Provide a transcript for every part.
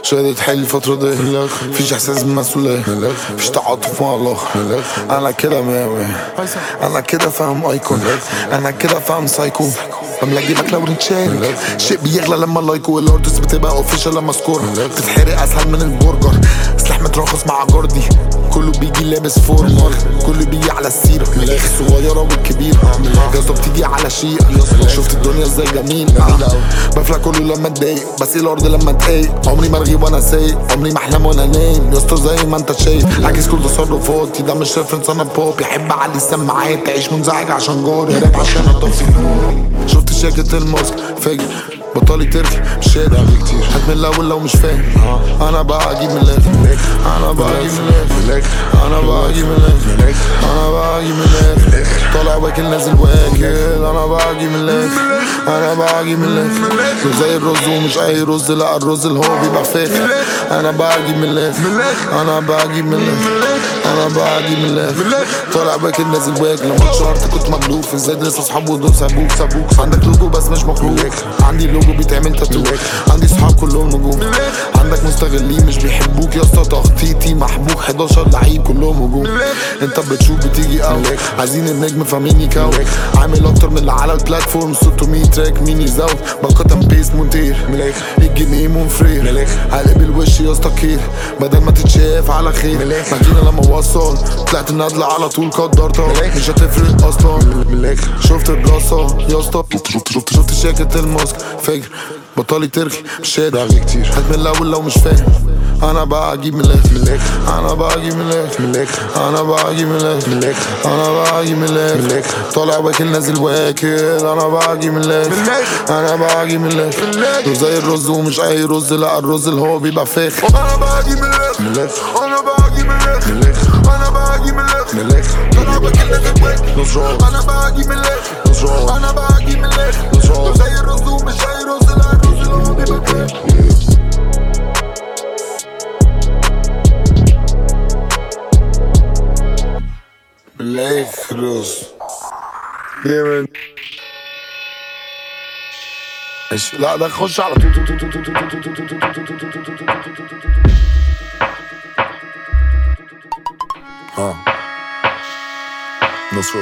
شهادة حيل الفترة دي مفيش احساس بالمسؤولية مفيش تعاطف مع الله انا كده مية انا كده فاهم ايكون انا كده فاهم سايكو بملك جيبك لو ريتشال شيء بيغلى لما اللايكو الاردس بتبقى اوفيشال لما سكور بتتحرق اسهل من البرجر سلاح مترخص مع جاردي كله بيجي لابس فورمال كله بيجي على السيرة ملاخي الصغيرة والكبيرة يا اسطى بتيجي على شيء شفت الدنيا ازاي جميل بفلع كله لما اتضايق بس الارض لما اتضايق عمري ما ارغي وانا سايق عمري ما احلم وانا نايم يا اسطى زي ما انت شايف عاكس كل تصرفاتي ده مش ريفرنس انا بوب يحب اعلي السماعات تعيش منزعج عشان جاري راب عشان اطفي شفت شاكة الماسك فاجر بطالي تركي مش قادر كتير هات من الاول لو مش فاهم انا بقى اجيب من الاخر انا بقى اجيب من الاخر انا بقى اجيب من الاخر انا بقى اجيب من الاخر طالع واكل نازل واكل انا بقى اجيب من الاخر انا بقى اجيب من الاخر مش زي الرز ومش اي رز لا الرز اللي هو بيبقى فاخر انا بقى اجيب من الاخر انا بقى اجيب من الاخر انا بقى اجيب من الاخر طالع واكل نازل واكل لما اتشهرت كنت مجلوب في الزاد لسه اصحابه دول سابوك سابوك عندك لوجو بس مش مخلوق عندي لوجو بيتعمل تاتو عندي صحاب كلهم نجوم عندك مستغلين مش بيحبوك يا اسطى تخطيطي محبوك 11 لعيب كلهم هجوم انت بتشوف بتيجي او عايزين النجم فاهميني كاو عامل اكتر من اللي على البلاتفورم 600 تراك مين يزود بقطم بيس مونتير الجنيه منفرير هقلب الوش يا اسطى كير بدل ما تتشاف على خير مدينة لما وصل طلعت النادلة على طول قدرتها مش هتفرق اصلا شفت الرصة يا اسطى شفت شفت شفت شاكة الماسك فاجر بطالي تركي مش قادر كتير هات من الاول لو مش فاهم انا بقى اجيب من الاخر انا بقى اجيب من الاخر انا بقى اجيب من الاخر انا بقى اجيب من الاخر طالع واكل نازل واكل انا بقى اجيب من الاخر انا بقى اجيب من الاخر زي الرز ومش اي رز لا الرز اللي هو بيبقى فاخر انا بقى اجيب من الاخر انا بقى اجيب من الاخر انا بقى اجيب من الاخر طالع واكل نازل واكل انا بقى اجيب من الاخر انا بقى اجيب من الاخر زي الرز ومش اي رز لا الرز اللي هو بيبقى فاخر ملاخرس جامد ماشي لا ده خش على طول اه نصر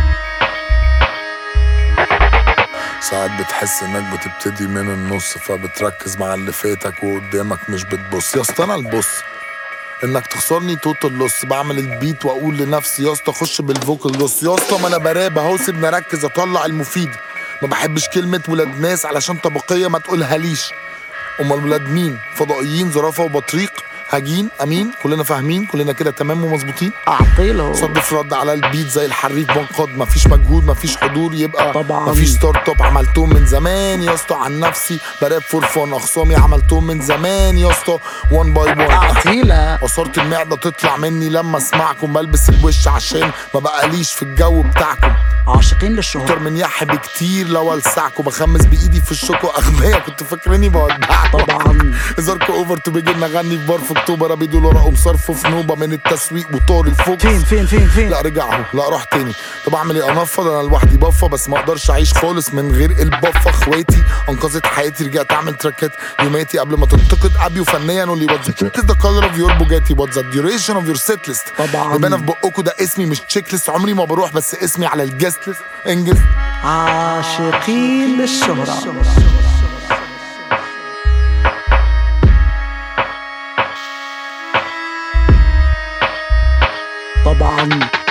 ساعات بتحس انك بتبتدي من النص فبتركز مع اللي فاتك وقدامك مش بتبص يا اسطى انا البص انك تخسرني توتال لوس بعمل البيت واقول لنفسي يا اسطى خش بالفوكال لوس يا اسطى ما انا براب اهو سيبني اركز اطلع المفيد ما بحبش كلمة ولاد ناس علشان طبقية ما تقولها ليش امال ولاد مين فضائيين زرافة وبطريق هاجين امين كلنا فاهمين كلنا كده تمام ومظبوطين اعطيله صدف رد على البيت زي الحريف بنقض مفيش مجهود مفيش حضور يبقى طبعاً. مفيش ستارت اب عملتهم من زمان يا اسطى عن نفسي براب فور فون اخصامي عملتهم من زمان يا اسطى 1 باي 1 اعطيله عصارة المعدة تطلع مني لما اسمعكم بلبس الوش عشان ما بقاليش في الجو بتاعكم عاشقين للشهرة اكتر من يحي بكتير لو السعكم بخمس بايدي في الشوكو اغبياء كنت فاكريني بودعكم طبعا زاركو اوفر تو بيجي نغني في بار في اكتوبر ابي دولار اقوم صرفه في نوبه من التسويق وطار الفوق فين فين فين فين لا رجع اهو لا راح تاني طب اعمل ايه انفض انا لوحدي بفه بس ما اقدرش اعيش خالص من غير البفه اخواتي انقذت حياتي رجعت اعمل تراكات يوماتي قبل ما تنتقد ابي وفنيا قول لي واتس ذا كولر اوف يور بوجاتي واتس ذا ديوريشن اوف يور سيت ليست طبعاً. يبقى انا في بقكم ده اسمي مش تشيك ليست عمري ما بروح بس اسمي على الجست ليست انجز عاشقين للشهرة طبعا